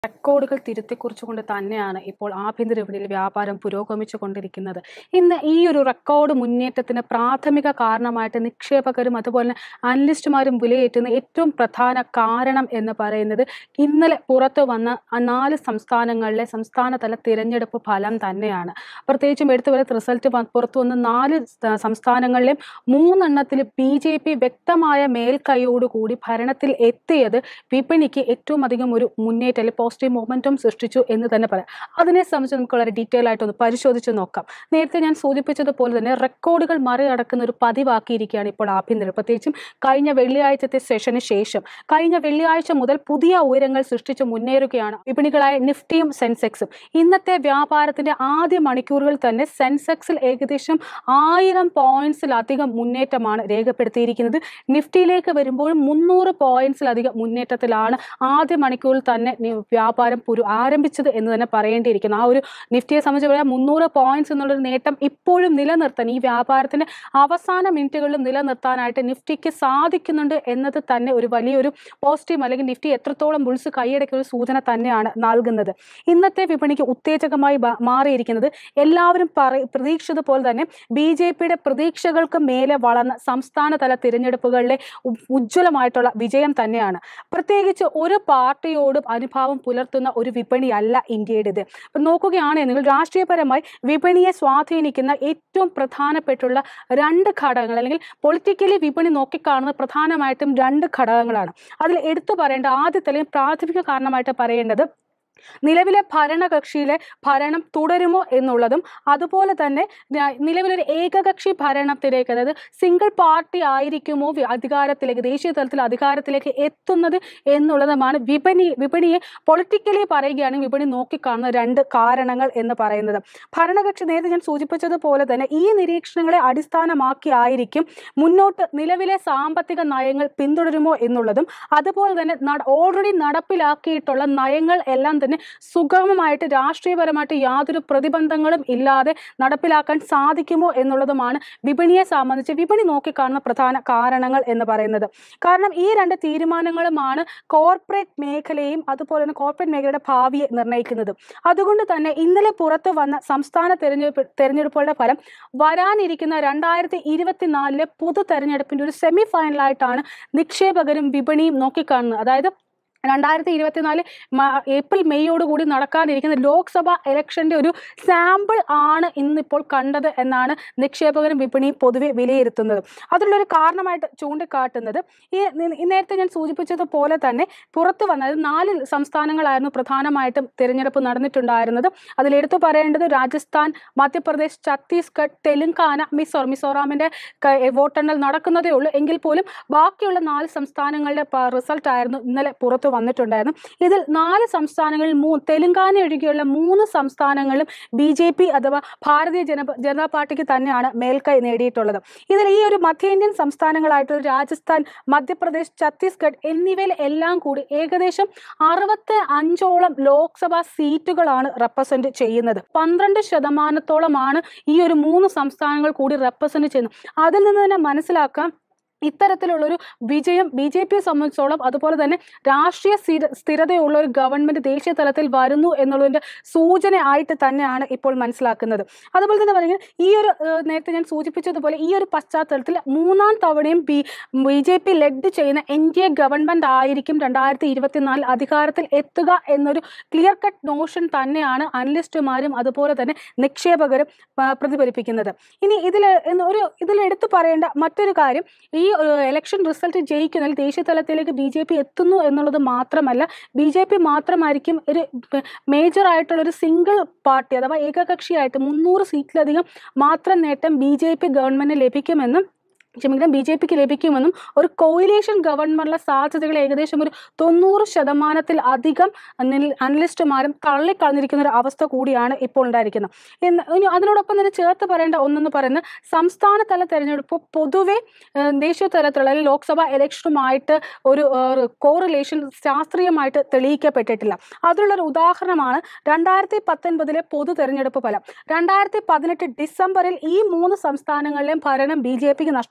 റെക്കോർഡുകൾ തിരുത്തിക്കുറിച്ചുകൊണ്ട് തന്നെയാണ് ഇപ്പോൾ ആഭ്യന്തര വിപണിയിൽ വ്യാപാരം പുരോഗമിച്ചു കൊണ്ടിരിക്കുന്നത് ഇന്ന് ഈ ഒരു റെക്കോർഡ് മുന്നേറ്റത്തിന് പ്രാഥമിക കാരണമായിട്ട് നിക്ഷേപകരും അതുപോലെ അനലിസ്റ്റുമാരും വിലയിരുത്തുന്ന ഏറ്റവും പ്രധാന കാരണം എന്ന് പറയുന്നത് ഇന്നലെ പുറത്തു വന്ന ആ നാല് സംസ്ഥാനങ്ങളിലെ സംസ്ഥാനതല തിരഞ്ഞെടുപ്പ് ഫലം തന്നെയാണ് പ്രത്യേകിച്ചും എടുത്തു പറയുന്ന റിസൾട്ട് പുറത്തു വന്ന നാല് സ- സംസ്ഥാനങ്ങളിലെയും മൂന്നെണ്ണത്തിൽ ബി ജെ പി വ്യക്തമായ മേൽക്കൈയോടുകൂടി ഭരണത്തിൽ എത്തിയത് വിപണിക്ക് ഏറ്റവും അധികം ഒരു മുന്നേറ്റം അല്ലെങ്കിൽ പോസിറ്റീവ് മൊമെന്റം സൃഷ്ടിച്ചു എന്ന് തന്നെ പറയാം അതിനെ സംബന്ധിച്ച് നമുക്ക് വളരെ ഡീറ്റെയിൽ ആയിട്ടൊന്ന് പരിശോധിച്ച് നോക്കാം നേരത്തെ ഞാൻ സൂചിപ്പിച്ചതുപോലെ തന്നെ റെക്കോർഡുകൾ മറികടക്കുന്ന ഒരു പതിവാക്കിയിരിക്കുകയാണ് ഇപ്പോൾ ആഭ്യന്തരം പ്രത്യേകിച്ചും കഴിഞ്ഞ വെള്ളിയാഴ്ചത്തെ സെഷന് ശേഷം കഴിഞ്ഞ വെള്ളിയാഴ്ച മുതൽ പുതിയ ഉയരങ്ങൾ സൃഷ്ടിച്ച് മുന്നേറുകയാണ് വിപണികളായ നിഫ്റ്റിയും സെൻസെക്സും ഇന്നത്തെ വ്യാപാരത്തിന്റെ ആദ്യ മണിക്കൂറുകൾ തന്നെ സെൻസെക്സിൽ ഏകദേശം ആയിരം പോയിന്റ്സിലധികം മുന്നേറ്റമാണ് രേഖപ്പെടുത്തിയിരിക്കുന്നത് നിഫ്റ്റിയിലേക്ക് വരുമ്പോൾ മുന്നൂറ് പോയിന്റ്സിലധികം മുന്നേറ്റത്തിലാണ് ആദ്യ മണിക്കൂറിൽ തന്നെ നി- വ്യാപാരം പുരു ആരംഭിച്ചത് എന്ന് തന്നെ പറയേണ്ടിയിരിക്കുന്നു ആ ഒരു നിഫ്റ്റിയെ സംബന്ധിച്ച് പറയാം മുന്നൂറ് പോയിന്റ്സ് എന്നുള്ളൊരു നേട്ടം ഇപ്പോഴും നിലനിർത്താൻ ഈ വ്യാപാരത്തിന്റെ അവസാന മിനിറ്റുകളിലും നിലനിർത്താനായിട്ട് നിഫ്റ്റിക്ക് സാധിക്കുന്നുണ്ട് എന്നത് തന്നെ ഒരു വലിയൊരു പോസിറ്റീവ് അല്ലെങ്കിൽ നിഫ്റ്റി എത്രത്തോളം ബുൾസ് കൈയടക്കിയ ഒരു സൂചന തന്നെയാണ് നൽകുന്നത് ഇന്നത്തെ വിപണിക്ക് ഉത്തേജകമായി ബ- മാറിയിരിക്കുന്നത് എല്ലാവരും പറ പ്രതീക്ഷിച്ചതുപോലെ തന്നെ ബി ജെ പിയുടെ പ്രതീക്ഷകൾക്ക് മേലെ വളർന്ന സംസ്ഥാനതല തിരഞ്ഞെടുപ്പുകളിലെ ഉ- ഉജ്ജ്വലമായിട്ടുള്ള വിജയം തന്നെയാണ് പ്രത്യേകിച്ച് ഒരു പാർട്ടിയോടും അനുഭാവം പുലർത്തുന്ന ഒരു വിപണിയല്ല ഇന്ത്യയുടേത് അപ്പം നോക്കുകയാണെങ്കിൽ രാഷ്ട്രീയപരമായി വിപണിയെ സ്വാധീനിക്കുന്ന ഏറ്റവും പ്രധാനപ്പെട്ടുള്ള രണ്ട് ഘടകങ്ങൾ അല്ലെങ്കിൽ പൊളിറ്റിക്കലി വിപണി നോക്കിക്കാണുന്ന പ്രധാനമായിട്ടും രണ്ട് ഘടകങ്ങളാണ് അതിൽ എടുത്തു പറയേണ്ട ആദ്യത്തെ അല്ലെങ്കിൽ പ്രാഥമിക കാരണമായിട്ട് പറയേണ്ടത് നിലവിലെ ഭരണകക്ഷിയിലെ ഭരണം തുടരുമോ എന്നുള്ളതും അതുപോലെ തന്നെ ന- നിലവിലൊരു ഏകകക്ഷി ഭരണത്തിലേക്ക് അതായത് സിംഗിൾ പാർട്ടി ആയിരിക്കുമോ വി- അധികാരത്തിലേക്ക് ദേശീയ തലത്തിൽ അധികാരത്തിലേക്ക് എത്തുന്നത് എന്നുള്ളതുമാണ് വിപണി വിപണിയെ പൊളിറ്റിക്കലി പറയുകയാണെങ്കിൽ വിപണി നോക്കിക്കാണുന്ന രണ്ട് കാരണങ്ങൾ എന്ന് പറയുന്നത് ഭരണകക്ഷി നേരത്തെ ഞാൻ സൂചിപ്പിച്ചതുപോലെ തന്നെ ഈ നിരീക്ഷണങ്ങളെ അടിസ്ഥാനമാക്കി ആയിരിക്കും മുന്നോട്ട് നിലവിലെ സാമ്പത്തിക നയങ്ങൾ പിന്തുടരുമോ എന്നുള്ളതും അതുപോലെ തന്നെ ഓൾറെഡി നടപ്പിലാക്കിയിട്ടുള്ള നയങ്ങൾ എല്ലാം തന്നെ സുഗമമായിട്ട് രാഷ്ട്രീയപരമായിട്ട് യാതൊരു പ്രതിബന്ധങ്ങളും ഇല്ലാതെ നടപ്പിലാക്കാൻ സാധിക്കുമോ എന്നുള്ളതുമാണ് വിപണിയെ സംബന്ധിച്ച് വിപണി നോക്കിക്കാണുന്ന പ്രധാന കാരണങ്ങൾ എന്ന് പറയുന്നത് കാരണം ഈ രണ്ട് തീരുമാനങ്ങളുമാണ് കോർപ്പറേറ്റ് മേഖലയും അതുപോലെ തന്നെ കോർപ്പറേറ്റ് മേഖലയുടെ ഭാവിയെ നിർണ്ണയിക്കുന്നത് അതുകൊണ്ട് തന്നെ ഇന്നലെ പുറത്തു വന്ന സംസ്ഥാന തെരഞ്ഞെടുപ്പ് തെരഞ്ഞെടുപ്പുകളുടെ ഫലം വരാനിരിക്കുന്ന രണ്ടായിരത്തി ഇരുപത്തിനാലിലെ പൊതു തെരഞ്ഞെടുപ്പിന്റെ ഒരു സെമി ഫൈനലായിട്ടാണ് നിക്ഷേപകരും വിപണിയും നോക്കിക്കാണുന്നത് അതായത് രണ്ടായിരത്തി ഇരുപത്തിനാല് ഏപ്രിൽ മെയ്യോട് കൂടി നടക്കാനിരിക്കുന്ന ലോക്സഭ ഇലക്ഷന്റെ ഒരു സാമ്പിൾ ആണ് ഇന്നിപ്പോൾ കണ്ടത് എന്നാണ് നിക്ഷേപകരും വിപണിയും പൊതുവെ വിലയിരുത്തുന്നത് അതിലുള്ളൊരു കാരണമായിട്ട് ചൂണ്ടിക്കാട്ടുന്നത് ഈ നി- ഈ നേരത്തെ ഞാൻ സൂചിപ്പിച്ചതുപോലെ തന്നെ പുറത്തു വന്ന അതായത് നാല് സംസ്ഥാനങ്ങളായിരുന്നു പ്രധാനമായിട്ടും തിരഞ്ഞെടുപ്പ് നടന്നിട്ടുണ്ടായിരുന്നത് അതിൽ എടുത്തു പറയേണ്ടത് രാജസ്ഥാൻ മധ്യപ്രദേശ് ഛത്തീസ്ഗഡ് തെലുങ്കാന മിസോർ മിസോറാമിന്റെ ക- വോട്ടെണ്ണൽ നടക്കുന്നതേ ഉള്ളൂ എങ്കിൽ പോലും ബാക്കിയുള്ള നാല് സംസ്ഥാനങ്ങളുടെ റിസൾട്ട് ആയിരുന്നു ഇന്നലെ പുറത്തു വന്നിട്ടുണ്ടായിരുന്നു ഇതിൽ നാല് സംസ്ഥാനങ്ങളിൽ മൂ തെലുങ്കാന ഒഴികെയുള്ള മൂന്ന് സംസ്ഥാനങ്ങളിലും ബി ജെ പി അഥവാ ഭാരതീയ ജന ജനതാ പാർട്ടിക്ക് തന്നെയാണ് മേൽക്കൈ നേടിയിട്ടുള്ളത് ഇതിൽ ഈ ഒരു മധ്യേന്ത്യൻ സംസ്ഥാനങ്ങളായിട്ടുള്ള രാജസ്ഥാൻ മധ്യപ്രദേശ് ഛത്തീസ്ഗഡ് എന്നിവയിൽ എല്ലാം കൂടി ഏകദേശം അറുപത്തി അഞ്ചോളം ലോക്സഭാ സീറ്റുകളാണ് റെപ്രസെന്റ് ചെയ്യുന്നത് പന്ത്രണ്ട് ശതമാനത്തോളമാണ് ഈ ഒരു മൂന്ന് സംസ്ഥാനങ്ങൾ കൂടി റെപ്രസെന്റ് ചെയ്യുന്നത് അതിൽ നിന്ന് തന്നെ മനസ്സിലാക്കാം ഇത്തരത്തിലുള്ളൊരു വിജയം ബി ജെ പിയെ സംബന്ധിച്ചോളം അതുപോലെ തന്നെ രാഷ്ട്രീയ സ്ഥിര സ്ഥിരതയുള്ള ഒരു ഗവൺമെന്റ് ദേശീയ തലത്തിൽ വരുന്നു എന്നുള്ളതിന്റെ സൂചന ആയിട്ട് തന്നെയാണ് ഇപ്പോൾ മനസ്സിലാക്കുന്നത് അതുപോലെ തന്നെ പറയുന്നത് ഈ ഒരു ഏഹ്, നേരത്തെ ഞാൻ സൂചിപ്പിച്ചതുപോലെ ഈ ഒരു പശ്ചാത്തലത്തിൽ മൂന്നാം തവണയും B B J P led ചെയ്യുന്ന എൻ ഡി എ ഗവൺമെന്റ് ആയിരിക്കും രണ്ടായിരത്തി ഇരുപത്തിനാലിൽ അധികാരത്തിൽ എത്തുക എന്നൊരു ക്ലിയർ കട്ട് നോഷൻ തന്നെയാണ് അനലിസ്റ്റുമാരും അതുപോലെ തന്നെ നിക്ഷേപകരും ആ, പ്രതിഫലിപ്പിക്കുന്നത് ഇനി ഇതിൽ ഒരു ഇതിൽ എടുത്തു പറയേണ്ട മറ്റൊരു കാര്യം ഈ ഇലക്ഷൻ റിസൾട്ട് ജയിക്കുന്നതിൽ ദേശീയ തലത്തിലേക്ക് ബി ജെ പി എത്തുന്നു എന്നുള്ളത് മാത്രമല്ല ബി ജെ പി മാത്രമായിരിക്കും ഒരു മേജർ ആയിട്ടുള്ള ഒരു സിംഗിൾ പാർട്ടി അഥവാ ഏകകക്ഷിയായിട്ട് മുന്നൂറ് സീറ്റിലധികം മാത്രം നേട്ടം ബി ജെ പി ഗവൺമെന്റിന് ലഭിക്കുമെന്നും ക്ഷമിക്കണം ബി ജെ പിക്ക് ലഭിക്കുമെന്നും ഒരു കോയിലേഷൻ ഗവൺമെന്റിലെ സാധ്യതകൾ ഏകദേശം ഒരു തൊണ്ണൂറ് ശതമാനത്തിൽ അധികം അനൽ- അനലിസ്റ്റുമാരും തള്ളിക്കളഞ്ഞിരിക്കുന്ന ഒരു അവസ്ഥ കൂടിയാണ് ഇപ്പോൾ ഉണ്ടായിരിക്കുന്നത് എന്ന് ഇനി അതിനോടൊപ്പം തന്നെ ചേർത്ത് പറയേണ്ട ഒന്നെന്ന് പറയുന്നത് സംസ്ഥാന തല തെരഞ്ഞെടുപ്പ് പൊതുവെ ഏഹ്, ദേശീയ തലത്തിലുള്ള അല്ലെങ്കിൽ ലോക്സഭാ ഇലക്ഷനുമായിട്ട് ഒരു കോറിലേഷൻ ശാസ്ത്രീയമായിട്ട് തെളിയിക്കപ്പെട്ടിട്ടില്ല അതിനുള്ളൊരു ഉദാഹരണമാണ് രണ്ടായിരത്തി പത്തൊൻപതിലെ പൊതു തെരഞ്ഞെടുപ്പ് ഫലം രണ്ടായിരത്തി പതിനെട്ട് ഡിസംബറിൽ ഈ മൂന്ന് സംസ്ഥാനങ്ങളിലെയും ഭരണം ബി ജെ പിക്ക് നഷ്ടപ്പെട്ടു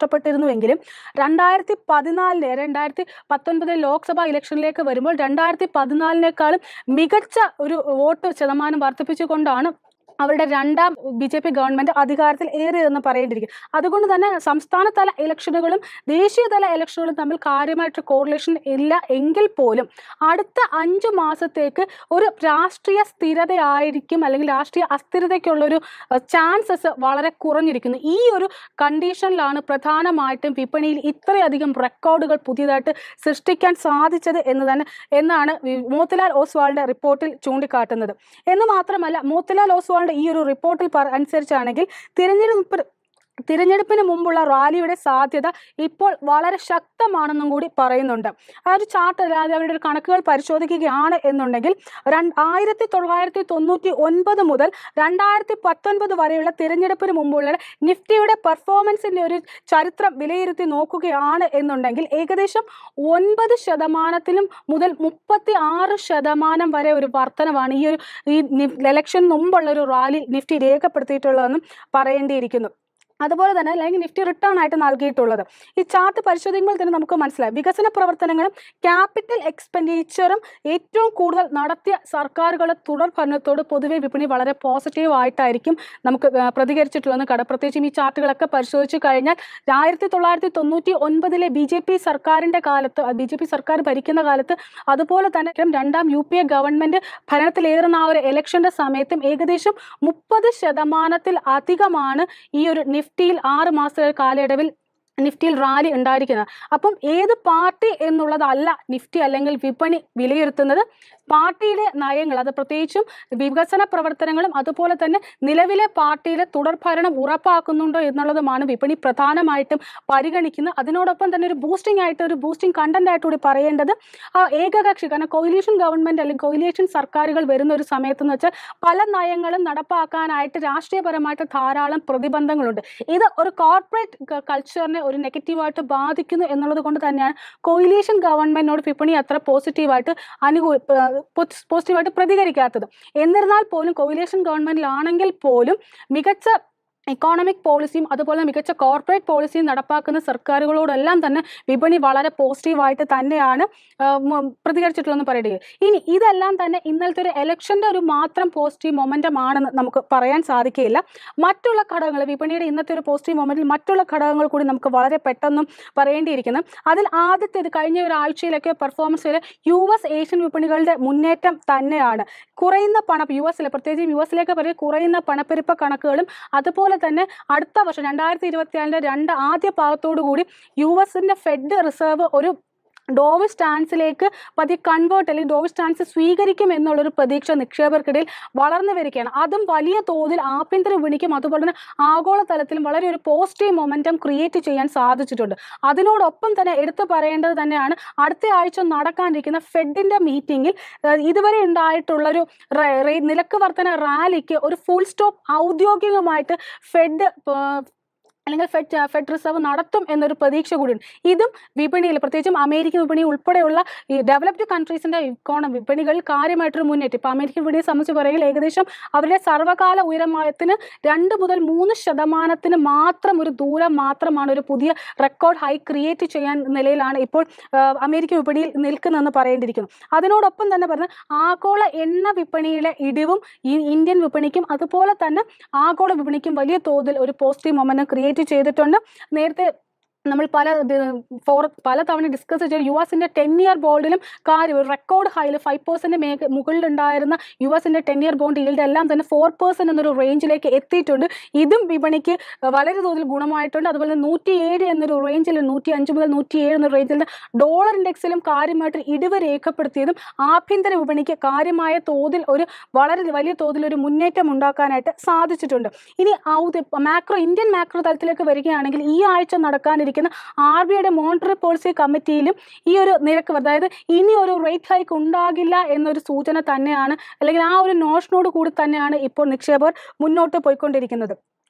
പ്രതീക്ഷിക്കപ്പെട്ടിരുന്നുവെങ്കിലും രണ്ടായിരത്തി പതിനാലിലെ രണ്ടായിരത്തി പത്തൊൻപതിലെ ലോക്സഭാ ഇലക്ഷനിലേക്ക് വരുമ്പോൾ രണ്ടായിരത്തി പതിനാലിനേക്കാളും മികച്ച ഒരു വോട്ട് ശതമാനം വർദ്ധിപ്പിച്ചുകൊണ്ടാണ് അവരുടെ രണ്ടാം ബി ജെ പി ഗവൺമെന്റ് അധികാരത്തിൽ ഏറിയതെന്ന് പറയേണ്ടിയിരിക്കും അതുകൊണ്ട് തന്നെ സംസ്ഥാനതല ഇലക്ഷനുകളും ദേശീയതല ഇലക്ഷനുകളും തമ്മിൽ കാര്യമായിട്ട് കോറിലേഷൻ ഇല്ല എങ്കിൽ പോലും അടുത്ത അഞ്ചു മാസത്തേക്ക് ഒരു രാഷ്ട്രീയ സ്ഥിരതയായിരിക്കും അല്ലെങ്കിൽ രാഷ്ട്രീയ അസ്ഥിരതയ്ക്കുള്ളൊരു ചാൻസസ് വളരെ കുറഞ്ഞിരിക്കുന്നു ഈ ഒരു കണ്ടീഷനിലാണ് പ്രധാനമായിട്ടും വിപണിയിൽ ഇത്രയധികം റെക്കോർഡുകൾ പുതിയതായിട്ട് സൃഷ്ടിക്കാൻ സാധിച്ചത് എന്ന് തന്നെ എന്നാണ് വി- മോത്തിലാൽ ഓസ്വാളിന്റെ റിപ്പോർട്ടിൽ ചൂണ്ടിക്കാട്ടുന്നത് എന്ന് മാത്രമല്ല മോത്തിലാൽ ഓസ്വാളിന്റെ ഈ ഒരു റിപ്പോർട്ടിൽ പറ- അനുസരിച്ചാണെങ്കിൽ തിരഞ്ഞെടുപ്പ് തിരഞ്ഞെടുപ്പിന് മുമ്പുള്ള റാലിയുടെ സാധ്യത ഇപ്പോൾ വളരെ ശക്തമാണെന്നും കൂടി പറയുന്നുണ്ട് ആ ഒരു ചാർട്ട് അല്ലാതെ അവരുടെ ഒരു കണക്കുകൾ പരിശോധിക്കുകയാണ് എന്നുണ്ടെങ്കിൽ രണ്ട് ആയിരത്തി തൊള്ളായിരത്തി തൊണ്ണൂറ്റി ഒൻപത് മുതൽ രണ്ടായിരത്തി പത്തൊൻപത് വരെയുള്ള തിരഞ്ഞെടുപ്പിന് മുമ്പുള്ള നിഫ്റ്റിയുടെ പെർഫോമൻസിന്റെ ഒരു ചരിത്രം വിലയിരുത്തി നോക്കുകയാണ് എന്നുണ്ടെങ്കിൽ ഏകദേശം ഒൻപത് ശതമാനത്തിലും മുതൽ മുപ്പത്തി ആറ് ശതമാനം വരെ ഒരു വർധനവാണ് ഈ ഒരു ഈ ഇലക്ഷൻ മുമ്പുള്ള ഒരു റാലി നിഫ്റ്റി രേഖപ്പെടുത്തിയിട്ടുള്ളതെന്നും പറയേണ്ടിയിരിക്കുന്നു അതുപോലെ തന്നെ അല്ലെങ്കിൽ നിഫ്റ്റി റിട്ടേൺ ആയിട്ട് നൽകിയിട്ടുള്ളത് ഈ ചാർട്ട് പരിശോധിക്കുമ്പോൾ തന്നെ നമുക്ക് മനസ്സിലായി വികസന പ്രവർത്തനങ്ങളും ക്യാപിറ്റൽ എക്സ്പെൻഡിച്ചറും ഏറ്റവും കൂടുതൽ നടത്തിയ സർക്കാരുകളുടെ തുടർ ഭരണത്തോട് പൊതുവെ വിപണി വളരെ പോസിറ്റീവ് ആയിട്ടായിരിക്കും നമുക്ക് ആ, പ്രതികരിച്ചിട്ടുള്ളതെന്ന് കട പ്രത്യേകിച്ചും ഈ ചാർട്ടുകളൊക്കെ പരിശോധിച്ച് കഴിഞ്ഞാൽ ആയിരത്തി തൊള്ളായിരത്തി തൊണ്ണൂറ്റി ഒൻപതിലെ ബി ജെ പി സർക്കാരിൻ്റെ കാലത്ത് ബി ജെ പി സർക്കാർ ഭരിക്കുന്ന കാലത്ത് അതുപോലെ തന്നെ രണ്ടാം യു പി എ ഗവൺമെൻറ് ഭരണത്തിലേറുന്ന ആ ഒരു ഇലക്ഷൻ്റെ സമയത്തും ഏകദേശം മുപ്പത് ശതമാനത്തിൽ അധികമാണ് ഈ ഒരു നിഫ്റ്റിയിൽ ആറ് മാസ കാലയളവിൽ നിഫ്റ്റിയിൽ റാലി ഉണ്ടായിരിക്കുന്നത് അപ്പം ഏത് പാർട്ടി എന്നുള്ളതല്ല നിഫ്റ്റി അല്ലെങ്കിൽ വിപണി വിലയിരുത്തുന്നത് പാർട്ടിയുടെ നയങ്ങൾ അത് പ്രത്യേകിച്ചും വികസന പ്രവർത്തനങ്ങളും അതുപോലെ തന്നെ നിലവിലെ പാർട്ടിയിലെ തുടർഭരണം ഉറപ്പാക്കുന്നുണ്ടോ എന്നുള്ളതുമാണ് വിപണി പ്രധാനമായിട്ടും പരിഗണിക്കുന്നത് അതിനോടൊപ്പം തന്നെ ഒരു ബൂസ്റ്റിംഗ് ആയിട്ട് ഒരു ബൂസ്റ്റിംഗ് കണ്ടന്റ് ആയിട്ട് കൂടി പറയേണ്ടത് ആ ഏകകക്ഷി കാരണം കൊയിലീഷൻ ഗവൺമെന്റ് അല്ലെങ്കിൽ കൊയിലേഷൻ സർക്കാരുകൾ വരുന്ന ഒരു സമയത്തെന്ന് വെച്ചാൽ പല നയങ്ങളും നടപ്പാക്കാനായിട്ട് രാഷ്ട്രീയപരമായിട്ട് ധാരാളം പ്രതിബന്ധങ്ങളുണ്ട് ഇത് ഒരു കോർപ്പറേറ്റ് കൾച്ചറിനെ ഒരു നെഗറ്റീവായിട്ട് ബാധിക്കുന്നു എന്നുള്ളത് കൊണ്ട് തന്നെയാണ് കൊയിലീഷൻ ഗവൺമെന്റിനോട് വിപണി അത്ര പോസിറ്റീവായിട്ട് അനുകൂല പോസിറ്റീവായിട്ട് പ്രതികരിക്കാത്തത് എന്നിരുന്നാൽ പോലും കൊയിലേഷൻ ഗവൺമെന്റിലാണെങ്കിൽ പോലും മികച്ച ഇക്കോണമിക് പോളിസിയും അതുപോലെ മികച്ച കോർപ്പറേറ്റ് പോളിസിയും നടപ്പാക്കുന്ന സർക്കാരുകളോടെല്ലാം തന്നെ വിപണി വളരെ പോസിറ്റീവായിട്ട് തന്നെയാണ് ആ, മ- പ്രതികരിച്ചിട്ടുള്ളതെന്ന് പറയുക ഇനി ഇതെല്ലാം തന്നെ ഇന്നലത്തെ ഒരു ഇലക്ഷൻ്റെ ഒരു മാത്രം പോസിറ്റീവ് മൊമെൻറ്റം ആണെന്ന് നമുക്ക് പറയാൻ സാധിക്കുകയില്ല മറ്റുള്ള ഘടകങ്ങൾ വിപണിയുടെ ഇന്നത്തെ ഒരു പോസിറ്റീവ് മൊമെൻറ്റിൽ മറ്റുള്ള ഘടകങ്ങൾ കൂടി നമുക്ക് വളരെ പെട്ടെന്നും പറയേണ്ടിയിരിക്കുന്നു അതിൽ ആദ്യത്തേത് കഴിഞ്ഞ ഒരാഴ്ചയിലൊക്കെ പെർഫോമൻസിൽ യു എസ് ഏഷ്യൻ വിപണികളുടെ മുന്നേറ്റം തന്നെയാണ് കുറയുന്ന പണം യു എസിലെ പ്രത്യേകിച്ച് യു എസിലേക്ക് പറയും കുറയുന്ന പണപ്പെരുപ്പ കണക്കുകളും അതുപോലെ തന്നെ അടുത്ത വർഷം രണ്ടായിരത്തി ഇരുപത്തിനാലിൻ്റെ രണ്ട് ആദ്യ ഭാഗത്തോടു കൂടി യു എസിൻ്റെ ഫെഡ് റിസർവ് ഒരു ഡോവ് സ്റ്റാൻസിലേക്ക് പതിയെ കൺവേർട്ട് അല്ലെങ്കിൽ ഡോവ് സ്റ്റാൻസ് സ്വീകരിക്കും എന്നുള്ളൊരു പ്രതീക്ഷ നിക്ഷേപകർക്കിടയിൽ വളർന്നു വരികയാണ് അതും വലിയ തോതിൽ ആഭ്യന്തര വിപണിക്കും അതുപോലെ തന്നെ ആഗോളതലത്തിലും വളരെ ഒരു പോസിറ്റീവ് മൊമെൻറ്റം ക്രിയേറ്റ് ചെയ്യാൻ സാധിച്ചിട്ടുണ്ട് അതിനോടൊപ്പം തന്നെ എടുത്തു പറയേണ്ടത് തന്നെയാണ് അടുത്ത ആഴ്ച നടക്കാനിരിക്കുന്ന ഫെഡിൻ്റെ മീറ്റിംഗിൽ ഇതുവരെ ഉണ്ടായിട്ടുള്ളൊരു റേ- റേ- നിരക്ക് വർധന റാലിക്ക് ഒരു ഫുൾ സ്റ്റോപ്പ് ഔദ്യോഗികമായിട്ട് ഫെഡ് അല്ലെങ്കിൽ ഫെഡ് ഫെഡ് റിസർവ് നടത്തും എന്നൊരു പ്രതീക്ഷ കൂടിയുണ്ട് ഇതും വിപണിയിൽ പ്രത്യേകിച്ചും അമേരിക്കൻ വിപണി ഉൾപ്പെടെയുള്ള ഈ ഡെവലപ്ഡ് കൺട്രീസിന്റെ ഇക്കോണമി വിപണികളിൽ കാര്യമായിട്ടൊരു മുന്നേറ്റം ഇപ്പോൾ അമേരിക്കൻ വിപണിയെ സംബന്ധിച്ച് പറയുകയാണെങ്കിൽ ഏകദേശം അവരുടെ സർവ്വകാല ഉയരത്തിന് രണ്ട് മുതൽ മൂന്ന് ശതമാനത്തിന് മാത്രം ഒരു ദൂരം മാത്രമാണ് ഒരു പുതിയ റെക്കോർഡ് ഹൈ ക്രിയേറ്റ് ചെയ്യാൻ നിലയിലാണ് ഇപ്പോൾ ആ, അമേരിക്കൻ വിപണിയിൽ നിൽക്കുന്നതെന്ന് പറയേണ്ടിയിരിക്കുന്നു അതിനോടൊപ്പം തന്നെ പറഞ്ഞ ആഗോള എണ്ണ വിപണിയിലെ ഇടിവും ഈ ഇന്ത്യൻ വിപണിക്കും അതുപോലെ തന്നെ ആഗോള വിപണിക്കും വലിയ തോതിൽ ഒരു പോസിറ്റീവ് മൊമെന്റം ക്രിയേറ്റ് ചെയ്തിട്ടുണ്ട് നേരത്തെ നമ്മൾ പല ഫോർ പല തവണ ഡിസ്കസ് ചെയ്ത യു എസിൻ്റെ ടെൻ ഇയർ ബോണ്ടിലും കാര്യം ഒരു റെക്കോർഡ് ഹൈയിൽ ഫൈവ് പെർസെൻറ്റ് മേഖ മുകളിലുണ്ടായിരുന്ന യു എസിൻ്റെ ടെൻ ഇയർ ബോണ്ട് ഈൽഡ് എല്ലാം തന്നെ ഫോർ പെർസെൻറ്റ് എന്നൊരു റേഞ്ചിലേക്ക് എത്തിയിട്ടുണ്ട് ഇതും വിപണിക്ക് വളരെ തോതിൽ ഗുണമായിട്ടുണ്ട് അതുപോലെ തന്നെ നൂറ്റി ഏഴ് എന്നൊരു റേഞ്ചിൽ നൂറ്റി അഞ്ച് മുതൽ നൂറ്റി ഏഴ് എന്ന റേഞ്ചിൽ ഡോളർ ഇൻഡെക്സിലും കാര്യമായിട്ട് ഇടിവ് രേഖപ്പെടുത്തിയതും ആഭ്യന്തര വിപണിക്ക് കാര്യമായ തോതിൽ ഒരു വളരെ വലിയ തോതിൽ ഒരു മുന്നേറ്റം ഉണ്ടാക്കാനായിട്ട് സാധിച്ചിട്ടുണ്ട് ഇനി ഔദ്യ മാക്രോ ഇന്ത്യൻ മാക്രോ തലത്തിലേക്ക് വരികയാണെങ്കിൽ ഈ ആഴ്ച നടക്കാനിരിക്കുന്ന ആർ ബി ഐയുടെ മോണിറ്ററി പോളിസി കമ്മിറ്റിയിലും ഈ ഒരു നിരക്ക് അതായത് ഇനി ഒരു റേറ്റ് ഹൈക്ക് ഉണ്ടാകില്ല എന്നൊരു സൂചന തന്നെയാണ് അല്ലെങ്കിൽ ആ ഒരു നോഷനോട് കൂടി തന്നെയാണ് ഇപ്പോൾ നിക്ഷേപകർ മുന്നോട്ട് പോയിക്കൊണ്ടിരിക്കുന്നത്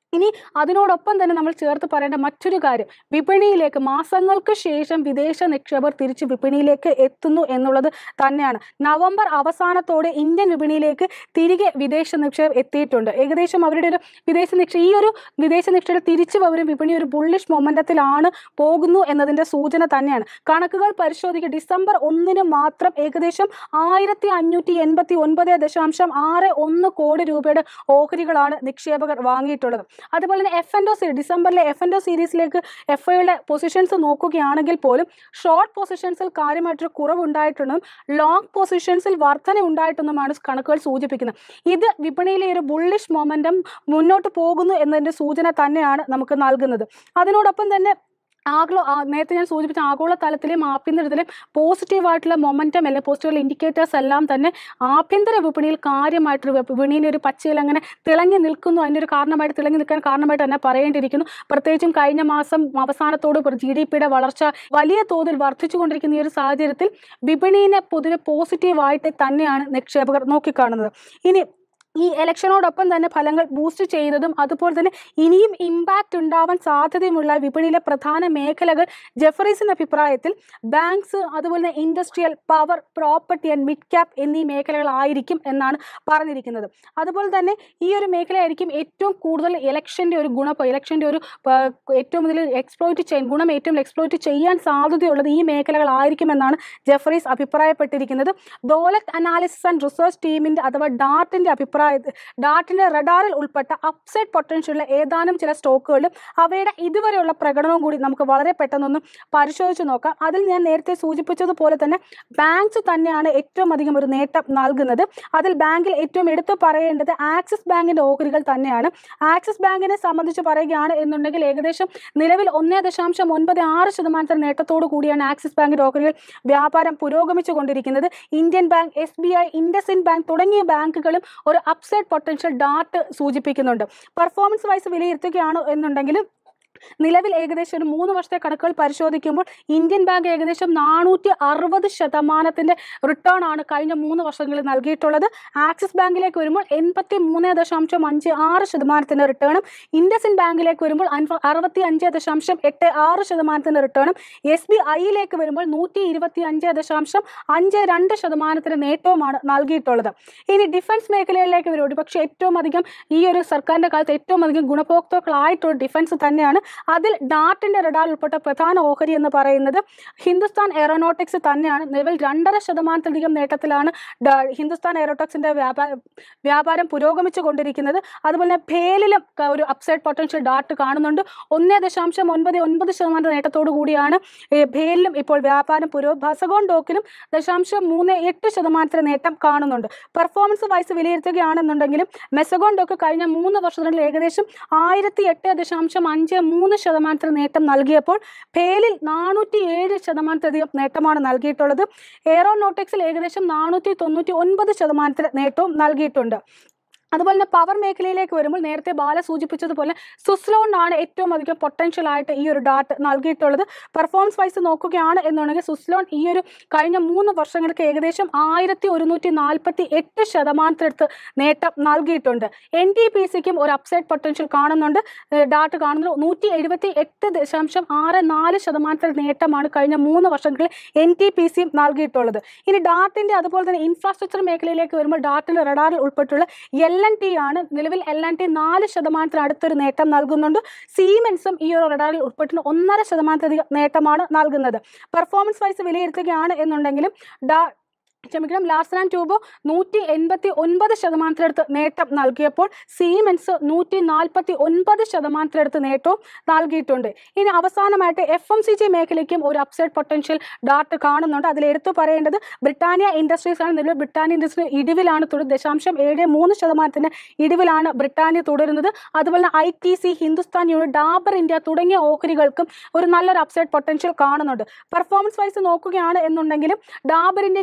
ഇനി അതിനോടൊപ്പം തന്നെ നമ്മൾ ചേർത്ത് പറയേണ്ട മറ്റൊരു കാര്യം വിപണിയിലേക്ക് മാസങ്ങൾക്ക് ശേഷം വിദേശ നിക്ഷേപർ തിരിച്ച് വിപണിയിലേക്ക് എത്തുന്നു എന്നുള്ളത് തന്നെയാണ് നവംബർ അവസാനത്തോടെ ഇന്ത്യൻ വിപണിയിലേക്ക് തിരികെ വിദേശ നിക്ഷേപം എത്തിയിട്ടുണ്ട് ഏകദേശം അവരുടെ ഒരു വിദേശ നിക്ഷേപം ഈ ഒരു വിദേശ നിക്ഷേപം തിരിച്ചു വരും വിപണി ഒരു ബുള്ളിഷ് മൊമെന്റത്തിലാണ് പോകുന്നു എന്നതിന്റെ സൂചന തന്നെയാണ് കണക്കുകൾ പരിശോധിക്കുക ഡിസംബർ ഒന്നിന് മാത്രം ഏകദേശം ആയിരത്തി അഞ്ഞൂറ്റി എൺപത്തി ഒൻപത് ദശാംശം ആറ് ഒന്ന് കോടി രൂപയുടെ ഓഹരികളാണ് നിക്ഷേപകർ വാങ്ങിയിട്ടുള്ളത് അതുപോലെ തന്നെ എഫ് എൻഡോ സീരീസ് ഡിസംബറിലെ എഫ് എൻഡോ സീരീസിലേക്ക് എഫ് ഐയുടെ പൊസിഷൻസ് നോക്കുകയാണെങ്കിൽ പോലും ഷോർട്ട് പൊസിഷൻസിൽ കാര്യമായിട്ടൊരു കുറവുണ്ടായിട്ടുണ്ടെന്നും ലോങ് പൊസിഷൻസിൽ വർധന ഉണ്ടായിട്ടുണ്ടെന്നുമാണ് കണക്കുകൾ സൂചിപ്പിക്കുന്നത് ഇത് വിപണിയിലെ ഒരു ബുള്ളിഷ് മൊമെന്റം മുന്നോട്ട് പോകുന്നു എന്നതിന്റെ സൂചന തന്നെയാണ് നമുക്ക് നൽകുന്നത് അതിനോടൊപ്പം തന്നെ ആഗ്ലോ ആ, നേരത്തെ ഞാൻ സൂചിപ്പിച്ച ആഗോള തലത്തിലെയും ആഭ്യന്തരത്തിലെയും പോസിറ്റീവായിട്ടുള്ള മൊമെന്റം അല്ലെ പോസിറ്റീവ് ഇൻഡിക്കേറ്റേഴ്സ് എല്ലാം തന്നെ ആഭ്യന്തര വിപണിയിൽ കാര്യമായിട്ടൊരു വിപ- വിപണിയിൽ ഒരു പച്ചയിൽ അങ്ങനെ തിളങ്ങി നിൽക്കുന്നു അതിൻ്റെ ഒരു കാരണമായിട്ട് തിളങ്ങി നിൽക്കാൻ കാരണമായിട്ട് തന്നെ പറയേണ്ടിയിരിക്കുന്നു പ്രത്യേകിച്ചും കഴിഞ്ഞ മാസം അവസാനത്തോട് ജി ഡി പിയുടെ വളർച്ച വലിയ തോതിൽ വർദ്ധിച്ചുകൊണ്ടിരിക്കുന്ന ഈ ഒരു സാഹചര്യത്തിൽ വിപണിയെ പൊതുവെ പോസിറ്റീവായിട്ട് തന്നെയാണ് നിക്ഷേപകർ നോക്കിക്കാണുന്നത് ഇനി ഈ ഇലക്ഷനോടൊപ്പം തന്നെ ഫലങ്ങൾ ബൂസ്റ്റ് ചെയ്യുന്നതും അതുപോലെ തന്നെ ഇനിയും ഇമ്പാക്റ്റ് ഉണ്ടാവാൻ സാധ്യതയുമുള്ള വിപണിയിലെ പ്രധാന മേഖലകൾ ജെഫറീസിന്റെ അഭിപ്രായത്തിൽ ബാങ്ക്സ് അതുപോലെ തന്നെ industrial power property and mid cap എന്നീ മേഖലകളായിരിക്കും എന്നാണ് പറഞ്ഞിരിക്കുന്നത് അതുപോലെ തന്നെ ഈ ഒരു മേഖലയായിരിക്കും ഏറ്റവും കൂടുതൽ ഇലക്ഷൻ്റെ ഒരു ഗുണ ഇലക്ഷൻ്റെ ഒരു ആ, ഏറ്റവും കൂടുതൽ എക്സ്പ്ലോയിറ്റ് ചെയ്യാൻ ഗുണം ഏറ്റവും എക്സ്പ്ലോയിറ്റ് ചെയ്യാൻ സാധ്യതയുള്ളത് ഈ മേഖലകളായിരിക്കുമെന്നാണ് ജെഫറീസ് അഭിപ്രായപ്പെട്ടിരിക്കുന്നത് ദോലത്ത് അനാലിസിസ് ആൻഡ് റിസർച്ച് ടീമിന്റെ അഥവാ ഡാർട്ടിന്റെ അഭിപ്രായ ഡാർട്ടിന്റെ റഡാറിൽ ഉൾപ്പെട്ട അപ്സൈഡ് പൊട്ടൻഷ്യലുള്ള ഏതാനും ചില സ്റ്റോക്കുകളിലും അവയുടെ ഇതുവരെയുള്ള പ്രകടനവും കൂടി നമുക്ക് വളരെ പെട്ടെന്നൊന്ന് പരിശോധിച്ച് നോക്കാം അതിൽ ഞാൻ നേരത്തെ സൂചിപ്പിച്ചതുപോലെ തന്നെ ബാങ്ക്സ് തന്നെയാണ് ഏറ്റവും അധികം ഒരു നേട്ടം നൽകുന്നത് അതിൽ ബാങ്കിൽ ഏറ്റവും എടുത്തു പറയേണ്ടത് ആക്സിസ് ബാങ്കിന്റെ ഓഹരികൾ തന്നെയാണ് ആക്സിസ് ബാങ്കിനെ സംബന്ധിച്ച് പറയുകയാണ് എന്നുണ്ടെങ്കിൽ ഏകദേശം നിലവിൽ ഒന്നേ ദശാംശം ഒൻപത് ആറ് ശതമാനത്തിന് നേട്ടത്തോടു കൂടിയാണ് ആക്സിസ് ബാങ്കിന്റെ ഓഹരികൾ വ്യാപാരം പുരോഗമിച്ചു കൊണ്ടിരിക്കുന്നത് Indian Bank S B I IndusInd Bank തുടങ്ങിയ ബാങ്കുകളും ഒരു അപ്സൈഡ് പൊട്ടൻഷ്യൽ ഡാർട്ട് സൂചിപ്പിക്കുന്നുണ്ട് പെർഫോമൻസ് വൈസ് വിലയിരുത്തുകയാണ് എന്നുണ്ടെങ്കിൽ നിലവിൽ ഏകദേശം ഒരു മൂന്ന് വർഷത്തെ കണക്കുകൾ പരിശോധിക്കുമ്പോൾ ഇന്ത്യൻ ബാങ്ക് ഏകദേശം നാനൂറ്റി അറുപത് ശതമാനത്തിന്റെ റിട്ടേൺ ആണ് കഴിഞ്ഞ മൂന്ന് വർഷങ്ങളിൽ നൽകിയിട്ടുള്ളത് ആക്സിസ് ബാങ്കിലേക്ക് വരുമ്പോൾ എൺപത്തി മൂന്ന് ദശാംശം അഞ്ച് ആറ് ശതമാനത്തിന്റെ റിട്ടേണും ഇൻഡസിൻ ബാങ്കിലേക്ക് വരുമ്പോൾ അൻപ- അറുപത്തി അഞ്ച് ദശാംശം എട്ട് ആറ് ശതമാനത്തിന്റെ റിട്ടേണും എസ് ബി ഐയിലേക്ക് വരുമ്പോൾ നൂറ്റി ഇരുപത്തി അഞ്ച് ദശാംശം അഞ്ച് രണ്ട് ശതമാനത്തിന്റെ നേട്ടവുമാണ് നൽകിയിട്ടുള്ളത് ഇനി ഡിഫൻസ് മേഖലയിലേക്ക് വരും പക്ഷേ ഏറ്റവും അധികം ഈ ഒരു സർക്കാരിന്റെ കാലത്ത് ഏറ്റവും അധികം ഗുണഭോക്താക്കളായിട്ടുള്ള ഡിഫൻസ് തന്നെയാണ് അതിൽ ഡാർട്ടിന്റെ റഡാർ ഉൾപ്പെട്ട പ്രധാന ഓഹരി എന്ന് പറയുന്നത് ഹിന്ദുസ്ഥാൻ എയറോനോട്ടിക്സ് തന്നെയാണ് നിലവിൽ രണ്ടര ശതമാനത്തിലധികം നേട്ടത്തിലാണ് ഡ- ഹിന്ദുസ്ഥാൻ എയറോനോട്ടിക്സിന്റെ വ്യാപാ വ്യാപാരം പുരോഗമിച്ചു കൊണ്ടിരിക്കുന്നത് അതുപോലെ തന്നെ ഭേലിലും ക- ഒരു അപ്സൈഡ് പൊട്ടൻഷ്യൽ ഡാർട്ട് കാണുന്നുണ്ട് ഒന്നേ ദശാംശം ഒൻപത് ഒൻപത് ശതമാനം നേട്ടത്തോടു കൂടിയാണ് ഈ ഭേലിലും ഇപ്പോൾ വ്യാപാരം പുരോ ബസഗോൺ ഡോക്കിലും ദശാംശം മൂന്ന് എട്ട് ശതമാനത്തിന് നേട്ടം കാണുന്നുണ്ട് പെർഫോമൻസ് വൈസ് വിലയിരുത്തുകയാണെന്നുണ്ടെങ്കിലും മെസഗോൺ ഡോക്ക് കഴിഞ്ഞ മൂന്ന് വർഷത്തിനുള്ളിൽ ഏകദേശം ആയിരത്തി എട്ട് ദശാംശം അഞ്ച് മൂന്ന് ശതമാനത്തിന് നേട്ടം നൽകിയപ്പോൾ ഭേലിൽ നാനൂറ്റി ഏഴ് ശതമാനത്തിലധികം നേട്ടമാണ് നൽകിയിട്ടുള്ളത് എയറോനോട്ടിക്സിൽ ഏകദേശം നാനൂറ്റി തൊണ്ണൂറ്റി ഒൻപത് ശതമാനത്തിന് നേട്ടവും നൽകിയിട്ടുണ്ട് അതുപോലെ തന്നെ പവർ മേഖലയിലേക്ക് വരുമ്പോൾ നേരത്തെ ബാല സൂചിപ്പിച്ചതുപോലെ സുസ്ലോണിനാണ് ഏറ്റവും അധികം പൊട്ടൻഷ്യൽ ആയിട്ട് ഈ ഒരു ഡാറ്റ് നൽകിയിട്ടുള്ളത് പെർഫോമൻസ് വൈസ് നോക്കുകയാണ് എന്നുണ്ടെങ്കിൽ സുസ്ലോൺ ഈ ഒരു കഴിഞ്ഞ മൂന്ന് വർഷങ്ങൾക്ക് ഏകദേശം ആയിരത്തി ഒരുന്നൂറ്റി നാൽപ്പത്തി എട്ട് ശതമാനത്തിനടുത്ത് നേട്ടം നൽകിയിട്ടുണ്ട് എൻ ടി പി സിക്കും ഒരു അപ്സൈഡ് പൊട്ടൻഷ്യൽ കാണുന്നുണ്ട് ഏഹ് ഡാറ്റ് കാണുന്നത് നൂറ്റി എഴുപത്തി എട്ട് ദശാംശം ആറ് നാല് ശതമാനത്തിൽ നേട്ടമാണ് കഴിഞ്ഞ മൂന്ന് വർഷങ്ങളിൽ എൻ ടി പി സിയും നൽകിയിട്ടുള്ളത് ഇനി ഡാർട്ടിന്റെ അതുപോലെ തന്നെ ഇൻഫ്രാസ്ട്രക്ചർ മേഖലയിലേക്ക് വരുമ്പോൾ ഡാർട്ടിന്റെ റഡാറിൽ ഉൾപ്പെട്ടുള്ള എൽ എൻ ടി ആണ് നിലവിൽ എൽ എൻ ടി നാല് ശതമാനത്തിന് അടുത്തൊരു നേട്ടം നൽകുന്നുണ്ട് സീമെൻസും ഈ ഒരു റഡാറിൽ ഉൾപ്പെട്ടുള്ള ഒന്നര ശതമാനത്തിലധികം നേട്ടമാണ് നൽകുന്നത് പെർഫോമൻസ് വൈസ് വിലയിരുത്തുകയാണ് എന്നുണ്ടെങ്കിലും ഡാ ക്ഷമിക്കണം ലാർസൻ ആൻഡ് ട്യൂബോ നൂറ്റി എൺപത്തി ഒൻപത് ശതമാനത്തിനടുത്ത് നേട്ടം നൽകിയപ്പോൾ സീമെൻസ് നൂറ്റി നാൽപ്പത്തി ഒൻപത് ശതമാനത്തിനടുത്ത് നേട്ടവും നൽകിയിട്ടുണ്ട് ഇനി അവസാനമായിട്ട് എഫ് എം സി ജി മേഖലയ്ക്കും ഒരു അപ്സൈഡ് പൊട്ടൻഷ്യൽ ഡാട്ട് കാണുന്നുണ്ട് അതിൽ എടുത്തു പറയേണ്ടത് ബ്രിട്ടാനിയ ഇൻഡസ്ട്രീസ് ആണ് നിലവിൽ ബ്രിട്ടാനിയ ഇൻഡസ്ട്രി ഇടിവിലാണ് തുടരുന്നത് ദശാംശം ഏഴ് മൂന്ന് ശതമാനത്തിന് ഇടിവിലാണ് ബ്രിട്ടാനിയ തുടരുന്നത് അതുപോലെ I T C Hindustan unit Dabur India തുടങ്ങിയ ഓഹരികൾക്കും ഒരു നല്ലൊരു അപ്സൈഡ് പൊട്ടൻഷ്യൽ കാണുന്നുണ്ട് പെർഫോമൻസ് വൈസ് നോക്കുകയാണ് എന്നുണ്ടെങ്കിലും ഡാബർ ഇന്ത്യക്ക് ഏകദേശം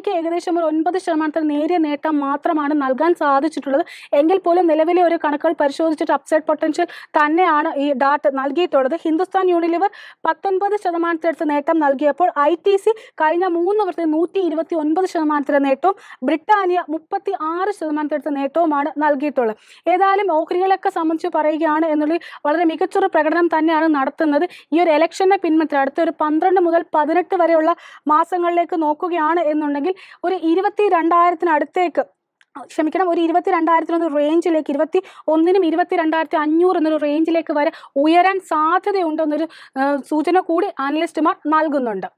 ഏകദേശം ഒരു ഒൻപത് ശതമാനത്തിന് നേരിയ നേട്ടം മാത്രമാണ് നൽകാൻ സാധിച്ചിട്ടുള്ളത് എങ്കിൽ പോലും നിലവിലെ ഒരു കണക്കുകൾ പരിശോധിച്ചിട്ട് അപ്സൈഡ് പൊട്ടൻഷ്യൽ തന്നെയാണ് ഈ ഡാട്ട് നൽകിയിട്ടുള്ളത് ഹിന്ദുസ്ഥാൻ യൂണിലിവർ പത്തൊൻപത് ശതമാനത്തിനടുത്ത് നേട്ടം നൽകിയപ്പോൾ ഐ ടി സി കഴിഞ്ഞ മൂന്ന് വർഷത്തിൽ നൂറ്റി ഇരുപത്തി ഒൻപത് ശതമാനത്തിൻ്റെ നേട്ടവും ബ്രിട്ടാനിയ മുപ്പത്തി ആറ് ശതമാനത്തിനടുത്ത് നേട്ടവുമാണ് നൽകിയിട്ടുള്ളത് ഏതായാലും ഓഹരികളൊക്കെ സംബന്ധിച്ച് പറയുകയാണ് എന്നുള്ളത് വളരെ മികച്ചൊരു പ്രകടനം തന്നെയാണ് നടത്തുന്നത് ഈ ഒരു ഇലക്ഷനെ പിൻമത്തിൽ അടുത്ത ഒരു പന്ത്രണ്ട് മുതൽ പതിനെട്ട് വരെയുള്ള മാസങ്ങളിലേക്ക് നോക്കുകയാണ് എന്നുണ്ടെങ്കിൽ ഒരു ഇരുപത്തി രണ്ടായിരത്തിനടുത്തേക്ക് ക്ഷമിക്കണം ഒരു ഇരുപത്തി രണ്ടായിരത്തിലൊന്ന് റേഞ്ചിലേക്ക് ഇരുപത്തി ഒന്നിനും ഇരുപത്തി രണ്ടായിരത്തി അഞ്ഞൂറ് എന്നൊരു റേഞ്ചിലേക്ക് വരെ ഉയരാൻ സാധ്യതയുണ്ടെന്നൊരു ആ, സൂചന കൂടി അനലിസ്റ്റുമാർ നൽകുന്നുണ്ട്